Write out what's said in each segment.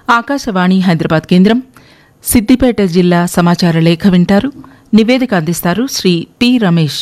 ఆకాశవాణి హైదరాబాద్ కేంద్రం సిద్దిపేట జిల్లా సమాచార లేఖ వింటారు నివేదిక అందిస్తారు శ్రీ పి రమేష్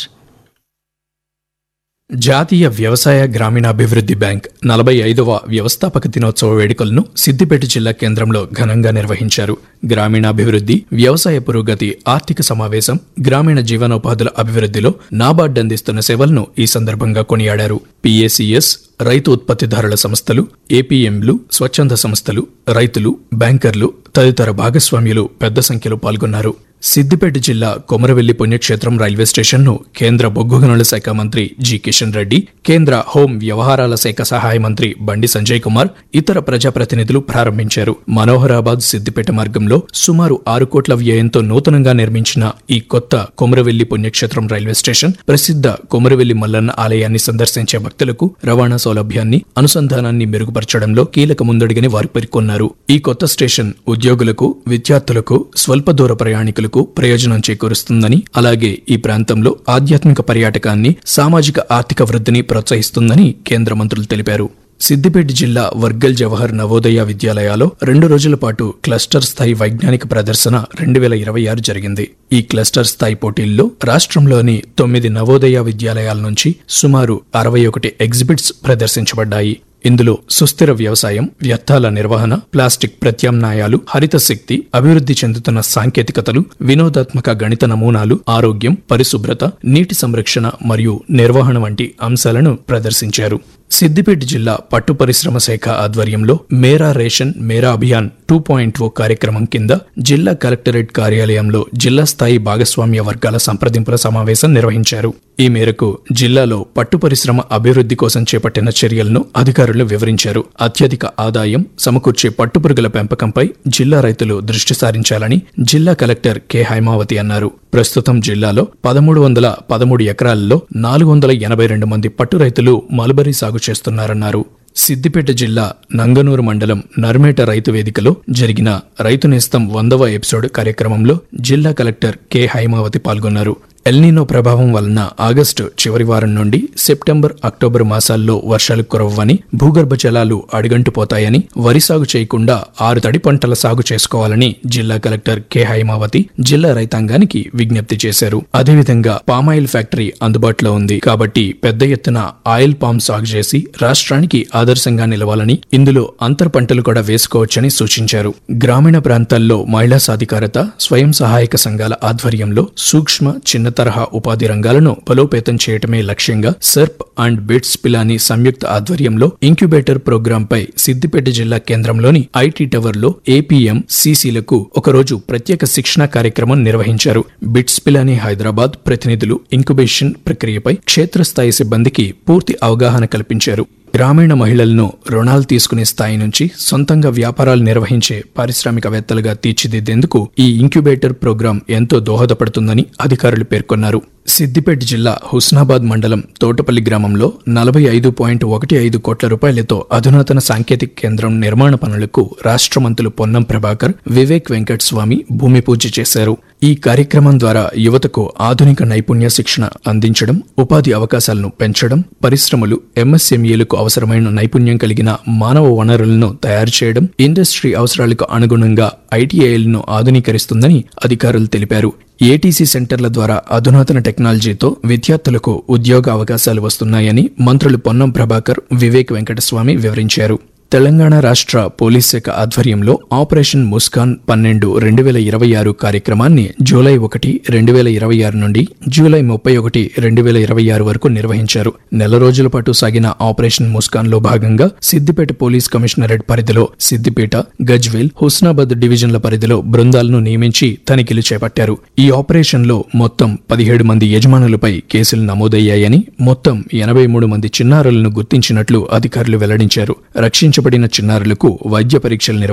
జాతీయ వ్యవసాయ గ్రామీణాభివృద్ధి బ్యాంక్ నలభై ఐదవ వ్యవస్థాపక దినోత్సవ వేడుకలను సిద్దిపేట జిల్లా కేంద్రంలో ఘనంగా నిర్వహించారు గ్రామీణాభివృద్ధి వ్యవసాయ పురోగతి ఆర్థిక సమావేశం గ్రామీణ జీవనోపాధుల అభివృద్ధిలో నాబార్డ్ అందిస్తున్న సేవలను ఈ సందర్భంగా కొనియాడారు పిఏసిఎస్ రైతు ఉత్పత్తిదారుల సంస్థలు ఏపీఎంలు స్వచ్ఛంద సంస్థలు రైతులు బ్యాంకర్లు తదితర భాగస్వామ్యులు పెద్ద సంఖ్యలో పాల్గొన్నారు సిద్దిపేట జిల్లా కొమరవెల్లి పుణ్యక్షేత్రం రైల్వే స్టేషన్ను కేంద్ర బొగ్గు గనుల శాఖ మంత్రి జి కిషన్ రెడ్డి కేంద్ర హోం వ్యవహారాల శాఖ సహాయ మంత్రి బండి సంజయ్ కుమార్ ఇతర ప్రజాప్రతినిధులు ప్రారంభించారు మనోహరాబాద్ సిద్దిపేట మార్గంలో సుమారు ఆరు కోట్ల వ్యయంతో నూతనంగా నిర్మించిన ఈ కొత్త కొమరవెల్లి పుణ్యక్షేత్రం రైల్వే స్టేషన్ ప్రసిద్ధ కొమరవెల్లి మల్లన్న ఆలయాన్ని సందర్శించే భక్తులకు రవాణా సౌలభ్యాన్ని అనుసంధానాన్ని మెరుగుపరచడంలో కీలక ముందడుగని వారు పేర్కొన్నారు ఈ కొత్త స్టేషన్ ఉద్యోగులకు విద్యార్థులకు స్వల్ప దూర ప్రయాణికులకు ప్రయోజనం చేకూరుస్తుందని అలాగే ఈ ప్రాంతంలో ఆధ్యాత్మిక పర్యాటకాన్ని సామాజిక ఆర్థిక వృద్ధిని ప్రోత్సహిస్తుందని కేంద్ర మంత్రులు తెలిపారు సిద్దిపేట జిల్లా వర్గల్ జవహర్ నవోదయ విద్యాలయాలో రెండు రోజుల పాటు క్లస్టర్ స్థాయి వైజ్ఞానిక ప్రదర్శన రెండు వేల ఇరవై ఆరు జరిగింది ఈ క్లస్టర్ స్థాయి పోటీల్లో రాష్ట్రంలోని తొమ్మిది నవోదయ విద్యాలయాల నుంచి సుమారు అరవై ఒకటి ఎగ్జిబిట్స్ ప్రదర్శించబడ్డాయి ఇందులో సుస్థిర వ్యవసాయం వ్యర్థాల నిర్వహణ ప్లాస్టిక్ ప్రత్యామ్నాయాలు హరిత శక్తి అభివృద్ధి చెందుతున్న సాంకేతికతలు వినోదాత్మక గణిత నమూనాలు ఆరోగ్యం పరిశుభ్రత నీటి సంరక్షణ మరియు నిర్వహణ వంటి అంశాలను ప్రదర్శించారు సిద్దిపేట జిల్లా పట్టు పరిశ్రమ శాఖ ఆధ్వర్యంలో మేరా రేషన్ మేరా అభియాన్ టూ పాయింట్ ఓ కార్యక్రమం కింద జిల్లా కలెక్టరేట్ కార్యాలయంలో జిల్లా స్థాయి భాగస్వామ్య వర్గాల సంప్రదింపుల సమావేశం నిర్వహించారు ఈ మేరకు జిల్లాలో పట్టు పరిశ్రమ అభివృద్ధి కోసం చేపట్టిన చర్యలను అధికారులు వివరించారు అత్యధిక ఆదాయం సమకూర్చే పట్టుపురుగుల పెంపకంపై జిల్లా రైతులు దృష్టి సారించాలని జిల్లా కలెక్టర్ కె హైమావతి అన్నారు ప్రస్తుతం జిల్లాలో పదమూడు వందల పదమూడు ఎకరాలలో నాలుగు వందల ఎనభై రెండు మంది పట్టు రైతులు మల్బరీ సాగు చేస్తున్నారన్నారు సిద్దిపేట జిల్లా నంగనూరు మండలం నర్మేట రైతు వేదికలో జరిగిన రైతు నేస్తం వందవ ఎపిసోడ్ కార్యక్రమంలో జిల్లా కలెక్టర్ కె హైమావతి పాల్గొన్నారు ఎల్నీనో ప్రభావం వలన ఆగస్టు చివరి వారం నుండి సెప్టెంబర్ అక్టోబర్ మాసాల్లో వర్షాలు కురవ్వని భూగర్భ జలాలు అడుగంటిపోతాయని వరి సాగు చేయకుండా ఆరు తడి పంటల సాగు చేసుకోవాలని జిల్లా కలెక్టర్ కె హైమావతి జిల్లా రైతాంగానికి విజ్ఞప్తి చేశారు అదేవిధంగా పామాయిల్ ఫ్యాక్టరీ అందుబాటులో ఉంది కాబట్టి పెద్ద ఎత్తున ఆయిల్ పామ్ సాగు చేసి రాష్ట్రానికి ఆదర్శంగా నిలవాలని ఇందులో అంతర్ పంటలు కూడా వేసుకోవచ్చని సూచించారు గ్రామీణ ప్రాంతాల్లో మహిళా సాధికారత స్వయం సహాయక సంఘాల ఆధ్వర్యంలో సూక్ష్మ చిన్న తరహా ఉపాధి రంగాలను బలోపేతం చేయటమే లక్ష్యంగా సర్ప్ అండ్ బిట్స్ పిలాని సంయుక్త ఆధ్వర్యంలో ఇంక్యుబేటర్ ప్రోగ్రాంపై సిద్దిపేట జిల్లా కేంద్రంలోని ఐటీ టవర్ లో ఏపీఎం సీసీలకు ఒకరోజు ప్రత్యేక శిక్షణ కార్యక్రమం నిర్వహించారు బిట్స్ పిలాని హైదరాబాద్ ప్రతినిధులు ఇంక్యుబేషన్ ప్రక్రియపై క్షేత్రస్థాయి సిబ్బందికి పూర్తి అవగాహన కల్పించారు గ్రామీణ మహిళలను రుణాలు తీసుకునే స్థాయి నుంచి సొంతంగా వ్యాపారాలు నిర్వహించే పారిశ్రామికవేత్తలుగా తీర్చిదిద్దేందుకు ఈ ఇంక్యుబేటర్ ప్రోగ్రాం ఎంతో దోహదపడుతుందని అధికారులు పేర్కొన్నారు సిద్దిపేట జిల్లా హుస్నాబాద్ మండలం తోటపల్లి గ్రామంలో నలభై ఐదు పాయింట్ ఒకటి ఐదు కోట్ల రూపాయలతో అధునాతన సాంకేతిక కేంద్రం నిర్మాణ పనులకు రాష్ట్ర మంత్రులు పొన్నం ప్రభాకర్ వివేక్ వెంకట్ స్వామి భూమి పూజ చేశారు ఈ కార్యక్రమం ద్వారా యువతకు ఆధునిక నైపుణ్య శిక్షణ అందించడం ఉపాధి అవకాశాలను పెంచడం పరిశ్రమలు ఎంఎస్ఎంఈలకు అవసరమైన నైపుణ్యం కలిగిన మానవ వనరులను తయారు చేయడం ఇండస్ట్రీ అవసరాలకు అనుగుణంగా ఐటీఐలను ఆధునీకరిస్తుందని అధికారులు తెలిపారు ఏటీసీ సెంటర్ల ద్వారా అధునాతన టెక్నాలజీతో విద్యార్థులకు ఉద్యోగ అవకాశాలు వస్తున్నాయని మంత్రులు పొన్నం ప్రభాకర్ వివేక్ వెంకటస్వామి వివరించారు తెలంగాణ రాష్ట్ర పోలీస్ శాఖ ఆధ్వర్యంలో ఆపరేషన్ ముస్కాన్ పన్నెండు రెండు వేల ఇరవై ఆరు కార్యక్రమాన్ని జూలై ఒకటి రెండు వేల ఇరవై ఆరు నుండి జూలై ముప్పై ఒకటి రెండు వేల ఇరవై ఆరు వరకు నిర్వహించారు నెల రోజుల పాటు సాగిన ఆపరేషన్ ముస్కాన్ లో భాగంగా సిద్దిపేట పోలీస్ కమిషనరేట్ పరిధిలో సిద్దిపేట గజ్వేల్ హుస్నాబాద్ డివిజన్ల పరిధిలో బృందాలను నియమించి తనిఖీలు చేపట్టారు ఈ ఆపరేషన్ లో మొత్తం పదిహేడు మంది యజమానులపై కేసులు నమోదయ్యాయని మొత్తం ఎనభై మూడు మంది చిన్నారులను గుర్తించినట్లు అధికారులు వెల్లడించారు రక్షించబడిన చిన్నారులకు వైద్య పరీక్షలు నిర్వహించారు